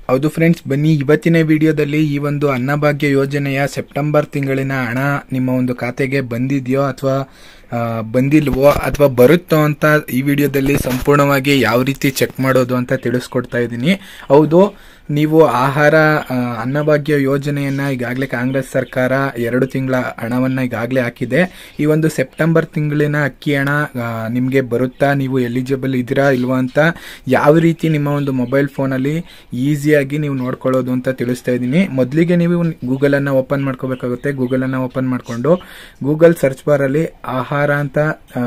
ಹೌದು ಫ್ರೆಂಡ್ಸ್ ಬನ್ನಿ ಇವತ್ತಿನ ವಿಡಿಯೋದಲ್ಲಿ ಈ ಒಂದು ಅನ್ನಭಾಗ್ಯ ಯೋಜನೆಯ ಸೆಪ್ಟೆಂಬರ್ ತಿಂಗಳಿನ ಹಣ ನಿಮ್ಮ ಒಂದು ಖಾತೆಗೆ ಬಂದಿದೆಯೋ ಅಥವಾ ಬಂದಿಲ್ವೋ ಅಥವಾ ಬರುತ್ತೋ ಅಂತ ಈ ವಿಡಿಯೋದಲ್ಲಿ ಸಂಪೂರ್ಣವಾಗಿ ಯಾವ ರೀತಿ ಚೆಕ್ ಮಾಡೋದು ಅಂತ ತಿಳಿಸ್ಕೊಡ್ತಾ ಇದ್ದೀನಿ ಹೌದು ನೀವು ಆಹಾರ ಆ, ಅನ್ನಭಾಗ್ಯ ಯೋಜನೆಯನ್ನ ಈಗಾಗಲೇ ಕಾಂಗ್ರೆಸ್ ಸರ್ಕಾರ ಎರಡು ತಿಂಗಳ ಹಣವನ್ನ ಈಗಾಗಲೇ ಹಾಕಿದೆ ಈ ಒಂದು ಸೆಪ್ಟೆಂಬರ್ ತಿಂಗಳಿನ ಅಕ್ಕಿ ಹಣ ನಿಮಗೆ ಬರುತ್ತಾ ನೀವು ಎಲಿಜಿಬಲ್ ಇದ್ದೀರಾ ಇಲ್ವಾ ಅಂತ ಯಾವ ರೀತಿ ನಿಮ್ಮ ಒಂದು ಮೊಬೈಲ್ ಫೋನಲ್ಲಿ ಈಸಿಯಾಗಿ ನೀವು ನೋಡ್ಕೊಳ್ಳೋದು ಅಂತ ತಿಳಿಸ್ತಾ ಇದ್ದೀನಿ ಮೊದಲಿಗೆ ನೀವು ಗೂಗಲ್ ಅನ್ನ ಓಪನ್ ಮಾಡ್ಕೋಬೇಕಾಗುತ್ತೆ ಗೂಗಲ್ ಅನ್ನ ಓಪನ್ ಮಾಡಿಕೊಂಡು ಗೂಗಲ್ ಸರ್ಚ್ ಬಾರ್ ಅಲ್ಲಿ ಆಹಾರ ಅಂತ ಆ,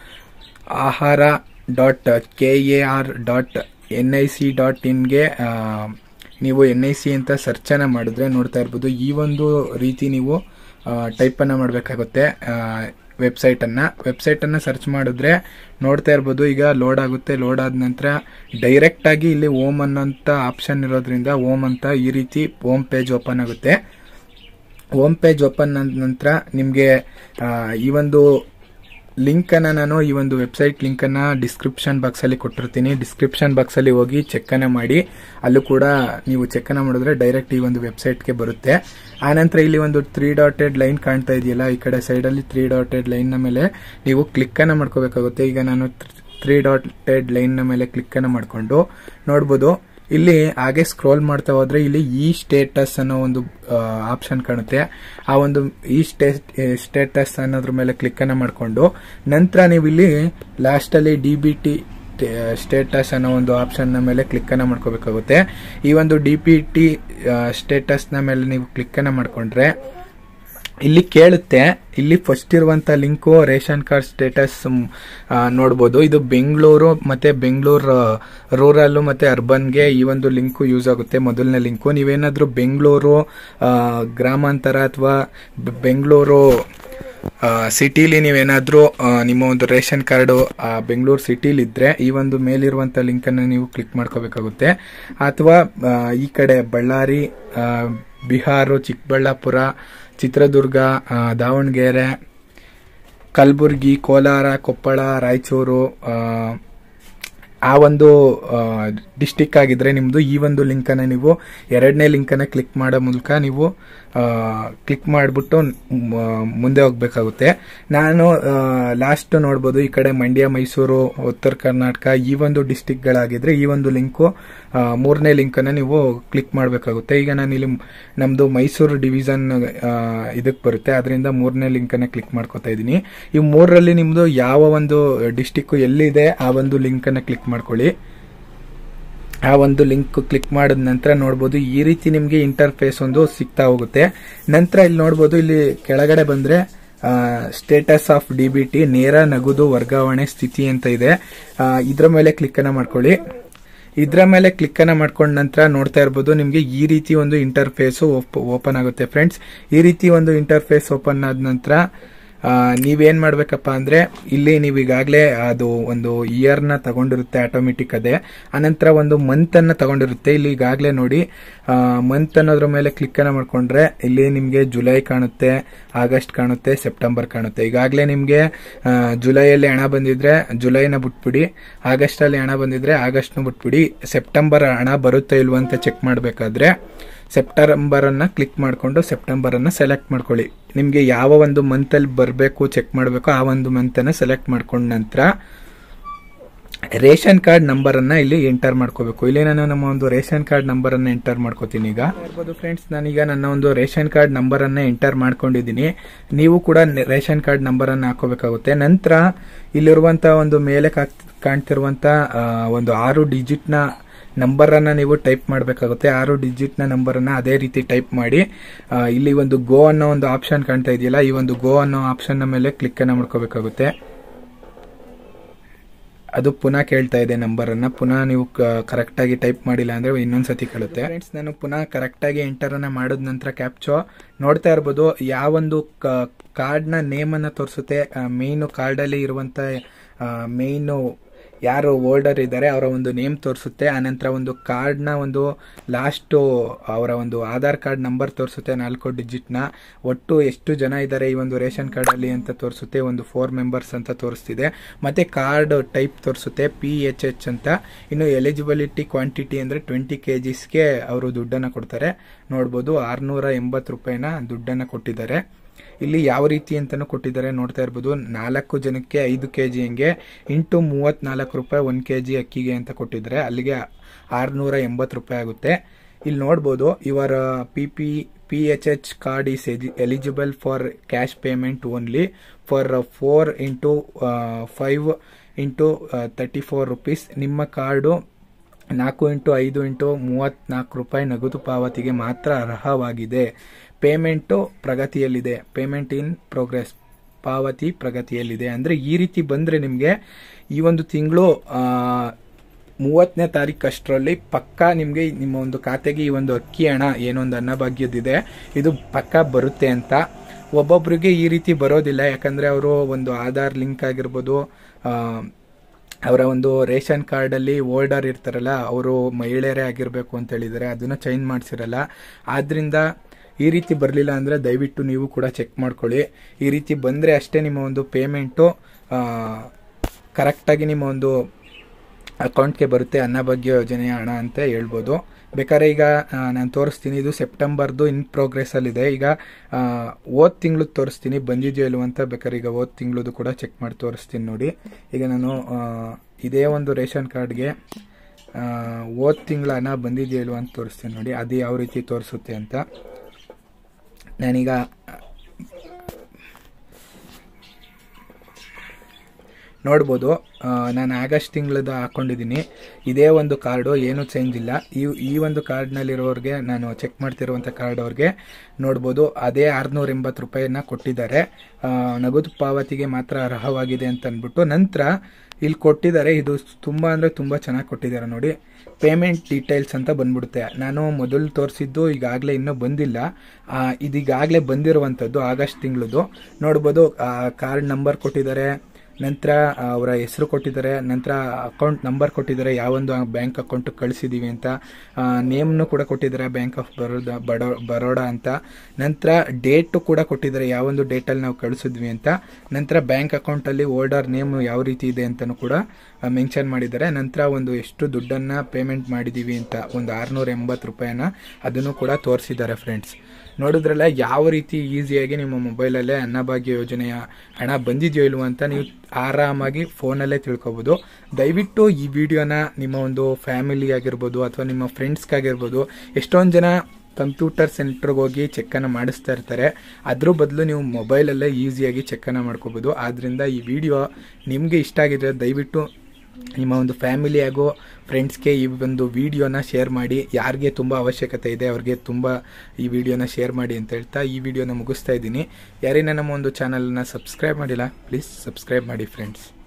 Ahara dot K A R dot N I C dot ಇನ್ಗೆ ನೀವು ಎನ್ ಐ ಸಿ ಅಂತ ಸರ್ಚನ್ನು ಮಾಡಿದ್ರೆ ನೋಡ್ತಾ ಇರ್ಬೋದು ಈ ಒಂದು ರೀತಿ ನೀವು ಟೈಪನ್ನು ಮಾಡಬೇಕಾಗುತ್ತೆ ವೆಬ್ಸೈಟನ್ನು ವೆಬ್ಸೈಟನ್ನು ಸರ್ಚ್ ಮಾಡಿದ್ರೆ ನೋಡ್ತಾ ಇರ್ಬೋದು ಈಗ ಲೋಡ್ ಆಗುತ್ತೆ ಲೋಡ್ ಆದ ನಂತರ ಡೈರೆಕ್ಟಾಗಿ ಇಲ್ಲಿ ಓಮ್ ಅನ್ನೋಂಥ ಆಪ್ಷನ್ ಇರೋದ್ರಿಂದ ಓಮ್ ಅಂತ ಈ ರೀತಿ ಓಮ್ ಪೇಜ್ ಓಪನ್ ಆಗುತ್ತೆ ಹೋಮ್ ಪೇಜ್ ಓಪನ್ ಆದ ನಂತರ ನಿಮಗೆ ಈ ಒಂದು ಲಿಂಕ್ ಅನ್ನ ನಾನು ಈ ಒಂದು ವೆಬ್ಸೈಟ್ ಲಿಂಕ್ ಅನ್ನ ಡಿಸ್ಕ್ರಿಪ್ಷನ್ ಬಾಕ್ಸ್ ಅಲ್ಲಿ ಕೊಟ್ಟಿರ್ತೀನಿ ಡಿಸ್ಕ್ರಿಪ್ಷನ್ ಬಾಕ್ಸ್ ಅಲ್ಲಿ ಹೋಗಿ ಚೆಕ್ ಅನ್ನ ಮಾಡಿ ಅಲ್ಲೂ ಕೂಡ ನೀವು ಚೆಕ್ ಅನ್ನ ಮಾಡಿದ್ರೆ ಡೈರೆಕ್ಟ್ ಈ ಒಂದು ವೆಬ್ಸೈಟ್ಗೆ ಬರುತ್ತೆ ಆನಂತರ ಇಲ್ಲಿ ಒಂದು ತ್ರೀ ಡಾಟೆಡ್ ಲೈನ್ ಕಾಣ್ತಾ ಇದೆಯಲ್ಲ ಈ ಕಡೆ ಸೈಡ್ ಅಲ್ಲಿ ತ್ರೀ ಡಾಟೆಡ್ ಲೈನ್ ನ ಮೇಲೆ ನೀವು ಕ್ಲಿಕ್ ಅನ್ನ ಮಾಡ್ಕೋಬೇಕಾಗುತ್ತೆ ಈಗ ನಾನು ತ್ರೀ ಡಾಟೆಡ್ ಲೈನ್ ನ ಮೇಲೆ ಕ್ಲಿಕ್ ಅನ್ನ ಮಾಡ್ಕೊಂಡು ನೋಡ್ಬೋದು ಇಲ್ಲಿ ಹಾಗೆ ಸ್ಕ್ರೋಲ್ ಮಾಡ್ತಾ ಹೋದ್ರೆ ಇಲ್ಲಿ ಈ ಸ್ಟೇಟಸ್ ಅನ್ನೋ ಒಂದು ಆಪ್ಷನ್ ಕಾಣುತ್ತೆ ಆ ಒಂದು ಈ ಸ್ಟೇಟಸ್ ಅನ್ನೋದ್ರ ಮೇಲೆ ಕ್ಲಿಕ್ ಅನ್ನ ಮಾಡಿಕೊಂಡು ನಂತರ ನೀವು ಇಲ್ಲಿ ಲಾಸ್ಟ್ ಅಲ್ಲಿ ಡಿ ಬಿ ಟಿ ಸ್ಟೇಟಸ್ ಅನ್ನೋ ಒಂದು ಆಪ್ಷನ್ ನ ಮೇಲೆ ಕ್ಲಿಕ್ ಅನ್ನ ಮಾಡ್ಕೋಬೇಕಾಗುತ್ತೆ ಈ ಒಂದು ಡಿ ಪಿ ಟಿ ಸ್ಟೇಟಸ್ ನ ಮೇಲೆ ನೀವು ಕ್ಲಿಕ್ ಅನ್ನ ಮಾಡ್ಕೊಂಡ್ರೆ ಇಲ್ಲಿ ಕೇಳುತ್ತೆ ಇಲ್ಲಿ ಫಸ್ಟ್ ಇರುವಂತ ಲಿಂಕು ರೇಷನ್ ಕಾರ್ಡ್ ಸ್ಟೇಟಸ್ ನೋಡ್ಬೋದು ಇದು ಬೆಂಗಳೂರು ಮತ್ತೆ ಬೆಂಗಳೂರು ರೂರಲ್ ಮತ್ತೆ ಅರ್ಬನ್ಗೆ ಈ ಒಂದು ಲಿಂಕು ಯೂಸ್ ಆಗುತ್ತೆ ಮೊದಲನೇ ಲಿಂಕು ನೀವೇನಾದ್ರೂ ಬೆಂಗಳೂರು ಆ, ಗ್ರಾಮಾಂತರ ಅಥವಾ ಬೆಂಗಳೂರು ಸಿಟಿಲಿ ನೀವೇನಾದ್ರೂ ಆ, ನಿಮ್ಮ ಒಂದು ರೇಷನ್ ಕಾರ್ಡು ಬೆಂಗಳೂರು ಸಿಟಿಲಿ ಇದ್ರೆ ಈ ಒಂದು ಮೇಲಿರುವಂತ ಲಿಂಕ್ ಅನ್ನು ನೀವು ಕ್ಲಿಕ್ ಮಾಡ್ಕೋಬೇಕಾಗುತ್ತೆ ಅಥವಾ ಆ, ಈ ಕಡೆ ಬಳ್ಳಾರಿ ಆ, ಬಿಹಾರ ಚಿಕ್ಕಬಳ್ಳಾಪುರ ಚಿತ್ರದುರ್ಗ ಆ, ದಾವಣಗೆರೆ ಕಲಬುರಗಿ ಕೋಲಾರ ಕೊಪ್ಪಳ ರಾಯಚೂರು ಆ, ಆ ಒಂದು ಡಿಸ್ಟಿಕ್ ಆಗಿದ್ರೆ ನಿಮ್ದು ಈ ಒಂದು ಲಿಂಕ್ ಅನ್ನ ನೀವು ಎರಡನೇ ಲಿಂಕ್ ಅನ್ನ ಕ್ಲಿಕ್ ಮಾಡೋ ಮೂಲಕ ನೀವು ಕ್ಲಿಕ್ ಮಾಡಿಬಿಟ್ಟು ಮುಂದೆ ಹೋಗ್ಬೇಕಾಗುತ್ತೆ ನಾನು ಲಾಸ್ಟ್ ನೋಡ್ಬೋದು ಈ ಕಡೆ ಮಂಡ್ಯ ಮೈಸೂರು ಉತ್ತರ ಕರ್ನಾಟಕ ಈ ಒಂದು ಡಿಸ್ಟಿಕ್ಗಳಾಗಿದ್ರೆ ಈ ಒಂದು ಲಿಂಕು ಮೂರನೇ ಲಿಂಕ್ ಅನ್ನ ನೀವು ಕ್ಲಿಕ್ ಮಾಡಬೇಕಾಗುತ್ತೆ ಈಗ ನಾನು ಇಲ್ಲಿ ನಮ್ದು ಮೈಸೂರು ಡಿವಿಷನ್ ಇದಕ್ಕೆ ಬರುತ್ತೆ ಅದರಿಂದ ಮೂರನೇ ಲಿಂಕ್ ಅನ್ನ ಕ್ಲಿಕ್ ಮಾಡ್ಕೊತಾ ಇದ್ದೀನಿ ಈ ಮೂರರಲ್ಲಿ ನಿಮ್ದು ಯಾವ ಒಂದು ಡಿಸ್ಟಿಕ್ ಎಲ್ಲಿದೆ ಆ ಒಂದು ಲಿಂಕ್ ಅನ್ನ ಕ್ಲಿಕ್ ಮಾಡ್ಕೊಳ್ಳಿ ಆ ಒಂದು ಲಿಂಕ್ ಕ್ಲಿಕ್ ಮಾಡಿದ ನಂತರ ನೋಡ್ಬೋದು ಈ ರೀತಿ ನಿಮಗೆ ಇಂಟರ್ಫೇಸ್ ಒಂದು ಸಿಗ್ತಾ ಹೋಗುತ್ತೆ ನಂತರ ಇಲ್ಲಿ ನೋಡ್ಬೋದು ಇಲ್ಲಿ ಕೆಳಗಡೆ ಬಂದ್ರೆ status of D B T ನೇರ ನಗದು ವರ್ಗಾವಣೆ ಸ್ಥಿತಿ ಅಂತ ಇದೆ ಆ, ಇದ್ರ ಮೇಲೆ ಕ್ಲಿಕ್ ಅನ್ನ ಮಾಡ್ಕೊಳ್ಳಿ ಇದ್ರ ಮೇಲೆ ಕ್ಲಿಕ್ ಅನ್ನ ಮಾಡ್ಕೊಂಡ ನಂತರ ನೋಡ್ತಾ ಇರ್ಬೋದು ನಿಮಗೆ ಈ ರೀತಿ ಒಂದು ಇಂಟರ್ಫೇಸ್ ಓಪನ್ ಆಗುತ್ತೆ ಫ್ರೆಂಡ್ಸ್ ಈ ರೀತಿ ಒಂದು ಇಂಟರ್ಫೇಸ್ ಓಪನ್ ಆದ ನಂತರ ಆ, ನೀವೇನ್ ಮಾಡ್ಬೇಕಪ್ಪ ಅಂದ್ರೆ ಇಲ್ಲಿ ನೀವು ಈಗಾಗಲೇ ಅದು ಒಂದು ಇಯರ್ ನ ತಗೊಂಡಿರುತ್ತೆ ಆಟೋಮೆಟಿಕ್ ಅದೇ ಅನಂತರ ಒಂದು ಮಂತ್ ಅನ್ನ ತಗೊಂಡಿರುತ್ತೆ ಇಲ್ಲಿ ಈಗಾಗಲೇ ನೋಡಿ ಮಂತ್ ಅನ್ನೋದ್ರ ಮೇಲೆ ಕ್ಲಿಕ್ ಅನ್ನ ಮಾಡ್ಕೊಂಡ್ರೆ ಇಲ್ಲಿ ನಿಮ್ಗೆ ಜುಲೈ ಕಾಣುತ್ತೆ ಆಗಸ್ಟ್ ಕಾಣುತ್ತೆ ಸೆಪ್ಟೆಂಬರ್ ಕಾಣುತ್ತೆ ಈಗಾಗಲೇ ನಿಮ್ಗೆ ಆ, ಜುಲೈಯಲ್ಲಿ ಹಣ ಬಂದಿದ್ರೆ ಜುಲೈನ ಬಿಟ್ಬಿಡಿ ಆಗಸ್ಟ್ ಅಲ್ಲಿ ಹಣ ಬಂದಿದ್ರೆ ಆಗಸ್ಟ್ ನ ಬಿಟ್ಬಿಡಿ ಸೆಪ್ಟೆಂಬರ್ ಹಣ ಬರುತ್ತಾ ಇಲ್ವಾ ಅಂತ ಚೆಕ್ ಮಾಡಬೇಕಾದ್ರೆ ಸೆಪ್ಟೆಂಬರ್ ಅನ್ನ ಕ್ಲಿಕ್ ಮಾಡಿಕೊಂಡು ಸೆಪ್ಟೆಂಬರ್ ಅನ್ನ ಸೆಲೆಕ್ಟ್ ಮಾಡ್ಕೊಳ್ಳಿ ನಿಮ್ಗೆ ಯಾವ ಒಂದು ಮಂತ್ ಅಲ್ಲಿ ಬರಬೇಕು ಚೆಕ್ ಮಾಡಬೇಕು ಆ ಒಂದು ಮಂತ್ ಅನ್ನ ಸೆಲೆಕ್ಟ್ ಮಾಡ್ಕೊಂಡ ನಂತರ ರೇಷನ್ ಕಾರ್ಡ್ ನಂಬರ್ ಅನ್ನ ಇಲ್ಲಿ ಎಂಟರ್ ಮಾಡ್ಕೋಬೇಕು ಇಲ್ಲಿ ನಾನು ನಮ್ಮ ಒಂದು ರೇಷನ್ ಕಾರ್ಡ್ ನಂಬರ್ ಅನ್ನ ಎಂಟರ್ ಮಾಡ್ಕೋತೀನಿ ಈಗ ಇರ್ಬೋದು ಫ್ರೆಂಡ್ಸ್ ನಾನೀಗ ನನ್ನ ಒಂದು ರೇಷನ್ ಕಾರ್ಡ್ ನಂಬರ್ ಅನ್ನ ಎಂಟರ್ ಮಾಡ್ಕೊಂಡಿದ್ದೀನಿ ನೀವು ಕೂಡ ನೆ- ರೇಷನ್ ಕಾರ್ಡ್ ನಂಬರ್ ಅನ್ನ ಹಾಕೋಬೇಕಾಗುತ್ತೆ ನಂತರ ಇಲ್ಲಿರುವಂತ ಒಂದು ಮೇಲೆ ಕಾಕ್- ಕಾಣ್ತಿರುವಂತ ಆ, ಒಂದು ಆರು ಡಿಜಿಟ್ ನ ನಂಬರ್ ಅನ್ನ ನೀವು ಟೈಪ್ ಮಾಡಬೇಕಾಗುತ್ತೆ ಆರು ಡಿಜಿಟ್ ನ ನಂಬರ್ ಅನ್ನ ಅದೇ ರೀತಿ ಟೈಪ್ ಮಾಡಿ ಆ, ಇಲ್ಲಿ ಒಂದು ಗೋ ಅನ್ನೋ ಒಂದು ಆಪ್ಷನ್ ಕಾಣ್ತಾ ಇದೆಯಲ್ಲ ಈ ಒಂದು ಗೋ ಅನ್ನೋ ಆಪ್ಷನ್ ಮೇಲೆ ಕ್ಲಿಕ್ ಅನ್ನ ಮಾಡ್ಕೋಬೇಕಾಗುತ್ತೆ ಅದು ಪುನಃ ಕೇಳ್ತಾ ಇದೆ ನಂಬರ್ ಅನ್ನ ಪುನಃ ನೀವು ಕರೆಕ್ಟ್ ಆಗಿ ಟೈಪ್ ಮಾಡಿಲ್ಲ ಅಂದ್ರೆ ಇನ್ನೊಂದ್ಸತಿ ಕೇಳುತ್ತೆ ಫ್ರೆಂಡ್ಸ್ ನಾನು ಪುನಃ ಕರೆಕ್ಟ್ ಆಗಿ ಎಂಟರ್ ಅನ್ನ ಮಾಡಿದ ನಂತರ ಕ್ಯಾಪ್ಚೋ ನೋಡ್ತಾ ಇರ್ಬೋದು ಯಾವೊಂದು ಕಾರ್ಡ್ ನ ನೇಮ್ ಅನ್ನ ತೋರಿಸುತ್ತೆ ಮೇನ್ ಕಾರ್ಡ್ ಅಲ್ಲಿ ಇರುವಂತ ಮೇನ್ ಯಾರು ಓಲ್ಡರ್ ಇದ್ದಾರೆ ಅವರ ಒಂದು ನೇಮ್ ತೋರಿಸುತ್ತೆ ಆನಂತರ ಒಂದು ಕಾರ್ಡ್ನ ಒಂದು ಲಾಸ್ಟು ಅವರ ಒಂದು ಆಧಾರ್ ಕಾರ್ಡ್ ನಂಬರ್ ತೋರಿಸುತ್ತೆ ನಾಲ್ಕು ಡಿಜಿಟ್ನ ಒಟ್ಟು ಎಷ್ಟು ಜನ ಇದ್ದಾರೆ ಈ ಒಂದು ರೇಷನ್ ಕಾರ್ಡಲ್ಲಿ ಅಂತ ತೋರಿಸುತ್ತೆ ಒಂದು ಫೋರ್ ಮೆಂಬರ್ಸ್ ಅಂತ ತೋರಿಸ್ತಿದೆ ಮತ್ತು ಕಾರ್ಡ್ ಟೈಪ್ ತೋರಿಸುತ್ತೆ ಪಿ ಎಚ್ ಎಚ್ ಅಂತ ಇನ್ನು ಎಲಿಜಿಬಿಲಿಟಿ ಕ್ವಾಂಟಿಟಿ ಅಂದರೆ ಟ್ವೆಂಟಿ ಕೆ ಜಿಸ್ಗೆ ಅವರು ದುಡ್ಡನ್ನು ಕೊಡ್ತಾರೆ ನೋಡ್ಬೋದು ಆರುನೂರ ಎಂಬತ್ತು ರೂಪಾಯಿನ ದುಡ್ಡನ್ನು ಕೊಟ್ಟಿದ್ದಾರೆ ಇಲ್ಲಿ ಯಾವ ರೀತಿ ಅಂತಲೂ ಕೊಟ್ಟಿದ್ದಾರೆ ನೋಡ್ತಾ ಇರ್ಬೋದು ನಾಲ್ಕು ಜನಕ್ಕೆ ಐದು ಕೆ ಜಿ ಹಂಗೆ ಇಂಟು ಮೂವತ್ತ್ನಾಲ್ಕು ರೂಪಾಯಿ ಒಂದು ಕೆ ಜಿ ಅಕ್ಕಿಗೆ ಅಂತ ಕೊಟ್ಟಿದ್ದಾರೆ ಅಲ್ಲಿಗೆ ಆರುನೂರ ಎಂಬತ್ತು ರೂಪಾಯಿ ಆಗುತ್ತೆ ಇಲ್ಲಿ ನೋಡ್ಬೋದು ಇವರ P P P H H card is eligible for cash payment only for four into five into thirty four rupees ನಿಮ್ಮ ಕಾರ್ಡು ನಾಲ್ಕು ಇಂಟು ಐದು ಇಂಟು ಮೂವತ್ತ್ನಾಲ್ಕು ರೂಪಾಯಿ ನಗದು ಪಾವತಿಗೆ ಮಾತ್ರ ಅರ್ಹವಾಗಿದೆ ಪೇಮೆಂಟು ಪ್ರಗತಿಯಲ್ಲಿದೆ ಪೇಮೆಂಟ್ ಇನ್ ಪ್ರೋಗ್ರೆಸ್ ಪಾವತಿ ಪ್ರಗತಿಯಲ್ಲಿದೆ ಅಂದರೆ ಈ ರೀತಿ ಬಂದರೆ ನಿಮಗೆ ಈ ಒಂದು ತಿಂಗಳು ಮೂವತ್ತನೇ ತಾರೀಕು ಅಷ್ಟರಲ್ಲಿ ಪಕ್ಕಾ ನಿಮಗೆ ನಿಮ್ಮ ಒಂದು ಖಾತೆಗೆ ಈ ಒಂದು ಅಕ್ಕಿ ಹಣ ಏನೊಂದು ಅನ್ನಭಾಗ್ಯದಿದೆ ಇದು ಪಕ್ಕಾ ಬರುತ್ತೆ ಅಂತ ಒಬ್ಬೊಬ್ರಿಗೆ ಈ ರೀತಿ ಬರೋದಿಲ್ಲ ಯಾಕಂದರೆ ಅವರು ಒಂದು ಆಧಾರ್ ಲಿಂಕ್ ಆಗಿರ್ಬೋದು ಆ, ಅವರ ಒಂದು ರೇಷನ್ ಕಾರ್ಡಲ್ಲಿ ಓಲ್ಡರ್ ಇರ್ತಾರಲ್ಲ ಅವರು ಮಹಿಳೆಯರೇ ಆಗಿರಬೇಕು ಅಂತ ಹೇಳಿದ್ದಾರೆ ಅದನ್ನು ಚೇಂಜ್ ಮಾಡಿಸಿರಲ್ಲ ಆದ್ರಿಂದ ಈ ರೀತಿ ಬರಲಿಲ್ಲ ಅಂದರೆ ದಯವಿಟ್ಟು ನೀವು ಕೂಡ ಚೆಕ್ ಮಾಡ್ಕೊಳ್ಳಿ ಈ ರೀತಿ ಬಂದರೆ ಅಷ್ಟೇ ನಿಮ್ಮ ಒಂದು ಪೇಮೆಂಟು ಕರೆಕ್ಟಾಗಿ ನಿಮ್ಮ ಒಂದು ಅಕೌಂಟ್ಗೆ ಬರುತ್ತೆ ಅನ್ನಭಾಗ್ಯ ಯೋಜನೆಯ ಹಣ ಅಂತ ಹೇಳ್ಬೋದು ಬೇಕಾದ್ರೆ ಈಗ ನಾನು ತೋರಿಸ್ತೀನಿ ಇದು ಸೆಪ್ಟೆಂಬರ್ದು ಇನ್ ಪ್ರೋಗ್ರೆಸ್ಸಲ್ಲಿದೆ ಈಗ ಓದ್ ತಿಂಗಳು ತೋರಿಸ್ತೀನಿ ಬಂದಿದೆಯೋ ಇಲ್ವೋ ಅಂತ ಬೇಕಾದ್ರೆ ಈಗ ಓದ್ ತಿಂಗಳದು ಕೂಡ ಚೆಕ್ ಮಾಡಿ ತೋರಿಸ್ತೀನಿ ನೋಡಿ ಈಗ ನಾನು ಆ, ಇದೇ ಒಂದು ರೇಷನ್ ಕಾರ್ಡ್ಗೆ ಓದ್ ತಿಂಗಳ ಹಣ ಬಂದಿದೆಯೋ ಇಲ್ವೋ ಅಂತ ತೋರಿಸ್ತೀನಿ ನೋಡಿ ಅದು ಯಾವ ರೀತಿ ತೋರಿಸುತ್ತೆ ಅಂತ ನಾನೀಗ ನೋಡ್ಬೋದು ಆ, ನಾನು ಆಗಸ್ಟ್ ತಿಂಗಳದ ಹಾಕೊಂಡಿದ್ದೀನಿ ಇದೇ ಒಂದು ಕಾರ್ಡು ಏನೂ ಚೇಂಜ್ ಇಲ್ಲ ಈ ಈ ಒಂದು ಕಾರ್ಡ್ನಲ್ಲಿರೋರಿಗೆ ನಾನು ಚೆಕ್ ಮಾಡ್ತಿರುವಂಥ ಕಾರ್ಡ್ ಅವ್ರಿಗೆ ನೋಡ್ಬೋದು ಅದೇ ಆರುನೂರ ಎಂಬತ್ತು ರೂಪಾಯಿನ ಕೊಟ್ಟಿದ್ದಾರೆ ಆ, ನಗದು ಪಾವತಿಗೆ ಮಾತ್ರ ಅರ್ಹವಾಗಿದೆ ಅಂತ ಅಂದ್ಬಿಟ್ಟು ನಂತರ ಇಲ್ಲಿ ಕೊಟ್ಟಿದ್ದಾರೆ ಇದು ತುಂಬ ಅಂದರೆ ತುಂಬ ಚೆನ್ನಾಗಿ ಕೊಟ್ಟಿದ್ದಾರೆ ನೋಡಿ ಪೇಮೆಂಟ್ ಡೀಟೇಲ್ಸ್ ಅಂತ ಬಂದ್ಬಿಡುತ್ತೆ ನಾನು ಮೊದಲು ತೋರಿಸಿದ್ದು ಈಗಾಗಲೇ ಇನ್ನೂ ಬಂದಿಲ್ಲ ಆ, ಇದೀಗಾಗಲೇ ಬಂದಿರುವಂಥದ್ದು ಆಗಸ್ಟ್ ತಿಂಗಳದು ನೋಡ್ಬೋದು ಕಾರ್ಡ್ ನಂಬರ್ ಕೊಟ್ಟಿದ್ದಾರೆ ನಂತರ ಅವರ ಹೆಸರು ಕೊಟ್ಟಿದ್ದಾರೆ ನಂತರ ಅಕೌಂಟ್ ನಂಬರ್ ಕೊಟ್ಟಿದ್ದಾರೆ ಯಾವೊಂದು ಬ್ಯಾಂಕ್ ಅಕೌಂಟ್ ಕಳಿಸಿದೀವಿ ಅಂತ ನೇಮ್ನು ಕೂಡ ಕೊಟ್ಟಿದ್ದಾರೆ ಬ್ಯಾಂಕ್ ಆಫ್ ಬರೋಡಾ ಬಡೋ ಬರೋಡಾ ಅಂತ ನಂತರ ಡೇಟು ಕೂಡ ಕೊಟ್ಟಿದ್ದಾರೆ ಯಾವೊಂದು ಡೇಟಲ್ಲಿ ನಾವು ಕಳಿಸಿದ್ವಿ ಅಂತ ನಂತರ ಬ್ಯಾಂಕ್ ಅಕೌಂಟಲ್ಲಿ ಓಲ್ಡರ್ ನೇಮ್ ಯಾವ ರೀತಿ ಇದೆ ಅಂತಲೂ ಕೂಡ ಮೆನ್ಷನ್ ಮಾಡಿದ್ದಾರೆ ನಂತರ ಒಂದು ಎಷ್ಟು ದುಡ್ಡನ್ನು ಪೇಮೆಂಟ್ ಮಾಡಿದ್ದೀವಿ ಅಂತ ಒಂದು ಆರುನೂರ ಎಂಬತ್ತು ರೂಪಾಯಿನ ಅದನ್ನು ಕೂಡ ತೋರಿಸಿದ್ದಾರೆ ಫ್ರೆಂಡ್ಸ್ ನೋಡಿದ್ರಲ್ಲ ಯಾವ ರೀತಿ ಈಸಿಯಾಗಿ ನಿಮ್ಮ ಮೊಬೈಲಲ್ಲೇ ಅನ್ನಭಾಗ್ಯ ಯೋಜನೆಯ ಹಣ ಬಂದಿದೆಯೋ ಇಲ್ವೋ ಅಂತ ನೀವು ಆರಾಮಾಗಿ ಫೋನಲ್ಲೇ ತಿಳ್ಕೊಬೋದು ದಯವಿಟ್ಟು ಈ ವಿಡಿಯೋನ ನಿಮ್ಮ ಒಂದು ಫ್ಯಾಮಿಲಿ ಆಗಿರ್ಬೋದು ಅಥವಾ ನಿಮ್ಮ ಫ್ರೆಂಡ್ಸ್ಗಾಗಿರ್ಬೋದು ಎಷ್ಟೊಂದು ಜನ ಕಂಪ್ಯೂಟರ್ ಸೆಂಟ್ರಿಗೆ ಹೋಗಿ ಚೆಕ್ಕನ್ನು ಮಾಡಿಸ್ತಾ ಇರ್ತಾರೆ ಅದ್ರ ಬದಲು ನೀವು ಮೊಬೈಲಲ್ಲೇ ಈಸಿಯಾಗಿ ಚೆಕ್ಕನ್ನು ಮಾಡ್ಕೋಬೋದು ಆದ್ದರಿಂದ ಈ ವಿಡಿಯೋ ನಿಮಗೆ ಇಷ್ಟ ಆಗಿದ್ರೆ ದಯವಿಟ್ಟು ನಿಮ್ಮ ಒಂದು ಫ್ಯಾಮಿಲಿ ಹಾಗೂ ಫ್ರೆಂಡ್ಸ್ಗೆ ಈ ಒಂದು ವಿಡಿಯೋನ ಶೇರ್ ಮಾಡಿ ಯಾರಿಗೆ ತುಂಬ ಅವಶ್ಯಕತೆ ಇದೆ ಅವ್ರಿಗೆ ತುಂಬ ಈ ವಿಡಿಯೋನ ಶೇರ್ ಮಾಡಿ ಅಂತ ಹೇಳ್ತಾ ಈ ವಿಡಿಯೋನ ಮುಗಿಸ್ತಾ ಇದ್ದೀನಿ ಯಾರೇನ ನಮ್ಮ ಒಂದು ಚಾನಲ್ನ ಸಬ್ಸ್ಕ್ರೈಬ್ ಮಾಡಿಲ್ಲ ಪ್ಲೀಸ್ ಸಬ್ಸ್ಕ್ರೈಬ್ ಮಾಡಿ ಫ್ರೆಂಡ್ಸ್